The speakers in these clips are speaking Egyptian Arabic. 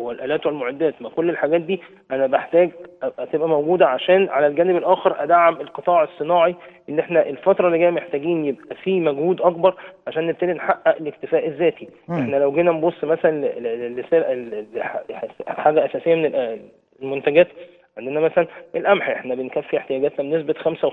والالات والمعدات ما كل الحاجات دي انا بحتاج أبقى تبقى موجوده عشان على الجانب الاخر ادعم القطاع الصناعي اللي احنا الفتره اللي جايه محتاجين يبقى فيه مجهود اكبر عشان نبتدي نحقق الاكتفاء الذاتي مم. احنا لو جينا نبص مثلا ل- ل- لسل- ل- حاجه اساسيه من ال- المنتجات عندنا مثلا القمح احنا بنكفي احتياجاتنا بنسبه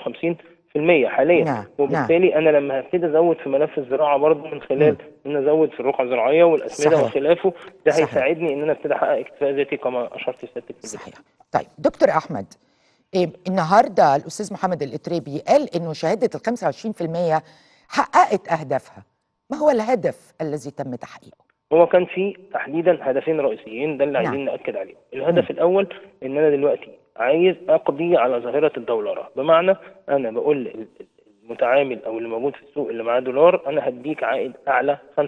55% حاليا نعم، وبالتالي انا لما هبتدي ازود في ملف الزراعه برضه من خلال ان أنا ازود في الرقعه الزراعيه والاسمده صحيح. وخلافه ده صحيح. هيساعدني ان انا ابتدي احقق اكتفاء ذاتي كما اشرت سيادتك في البداية. صحيح طيب دكتور احمد إيه النهارده الاستاذ محمد الاتريبي قال انه شهاده ال 25% حققت اهدافها ما هو الهدف الذي تم تحقيقه هو كان في تحديدا هدفين رئيسيين ده اللي نعم. عايزين ناكد عليه الهدف الاول ان انا دلوقتي عايز اقضي على ظاهره الدولاره بمعنى انا بقول ال- المتعامل او اللي موجود في السوق اللي معاه دولار انا هديك عائد اعلى 25%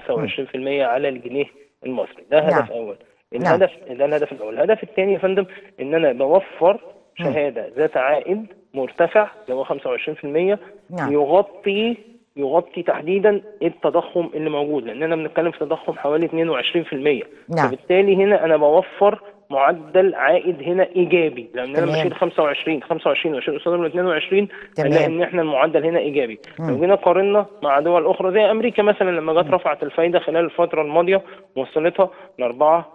على الجنيه المصري ده هدف نعم. اول نعم. الهدف ده الهدف الاول الهدف الثاني يا فندم ان انا بوفر شهاده ذات عائد مرتفع اللي هو 25% نعم. يغطي يغطي تحديدا التضخم اللي موجود لاننا بنتكلم في تضخم حوالي 22% نعم. فبالتالي هنا انا بوفر معدل عائد هنا ايجابي لان انا تمام. بشيل 25 25 واشيل قصادهم ال 22 تمام. هنلاقي ان احنا المعدل هنا ايجابي لو جينا قارنا مع دول اخرى زي امريكا مثلا لما جت رفعت الفايده خلال الفتره الماضيه وصلتها ل 4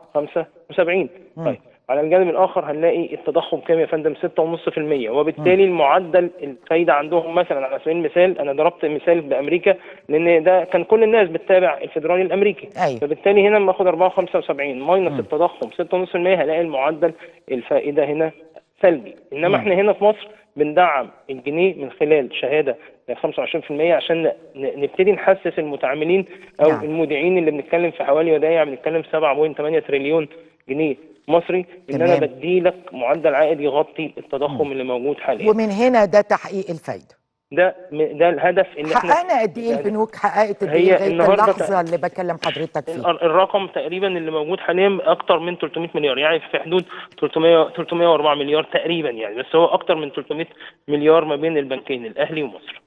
75 طيب على الجانب الاخر هنلاقي التضخم كام يا فندم 6.5% وبالتالي المعدل الفايده عندهم مثلا على سبيل المثال انا ضربت مثال بامريكا لان ده كان كل الناس بتتابع الفدرالي الامريكي أيوة. فبالتالي هنا لما اخد 4.75 ماينس التضخم 6.5% هلاقي المعدل الفائده هنا سلبي انما احنا هنا في مصر بندعم الجنيه من خلال شهاده 25% عشان ن- نبتدي نحسس المتعاملين او نعم. المودعين اللي بنتكلم في حوالي ودائع بنتكلم في 7.8 تريليون جنيه مصري ان تمام. انا بدي لك معدل عائد يغطي التضخم اللي موجود حاليا ومن هنا ده تحقيق الفايده ده م- ده الهدف اللي احنا حققنا قد ايه البنوك حققت قد هي ايه لغايه النهاردة اللحظه اللي بكلم حضرتك فيها الأر- الرقم تقريبا اللي موجود حاليا اكتر من 300 مليار يعني في حدود 300 304 مليار تقريبا يعني بس هو اكتر من 300 مليار ما بين البنكين الاهلي ومصر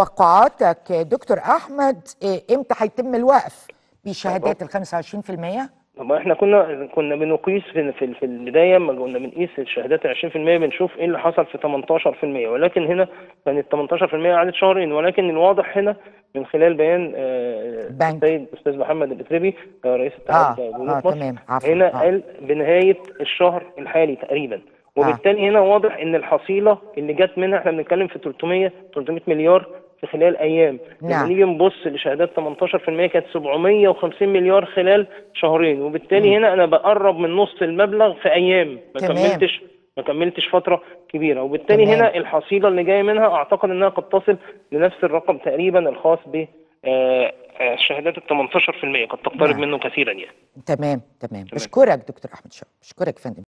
توقعاتك دكتور احمد إيه، امتى هيتم الوقف بشهادات ال 25%؟ طب احنا كنا كنا بنقيس في في في البدايه لما كنا بنقيس الشهادات 20% بنشوف ايه اللي حصل في 18% ولكن هنا كانت 18% قعدت شهرين ولكن الواضح هنا من خلال بيان آه، بنك. السيد الاستاذ محمد الاتربي آه، رئيس اتحاد آه، بنوك آه، مصر تمام، عفوا، هنا آه. قال بنهايه الشهر الحالي تقريبا وبالتالي هنا واضح ان الحصيله اللي جت منها احنا بنتكلم في 300 300 مليار في خلال ايام نعم. لما نيجي نبص لشهادات 18% كانت 750 مليار خلال شهرين وبالتالي هنا انا بقرب من نص المبلغ في ايام ما تمام. كملتش ما كملتش فتره كبيره وبالتالي تمام. هنا الحصيله اللي جايه منها اعتقد انها قد تصل لنفس الرقم تقريبا الخاص ب آه، آه، شهادات ال 18% قد تقترب نعم. منه كثيرا يعني تمام تمام بشكرك دكتور احمد شوقي بشكرك يا فندم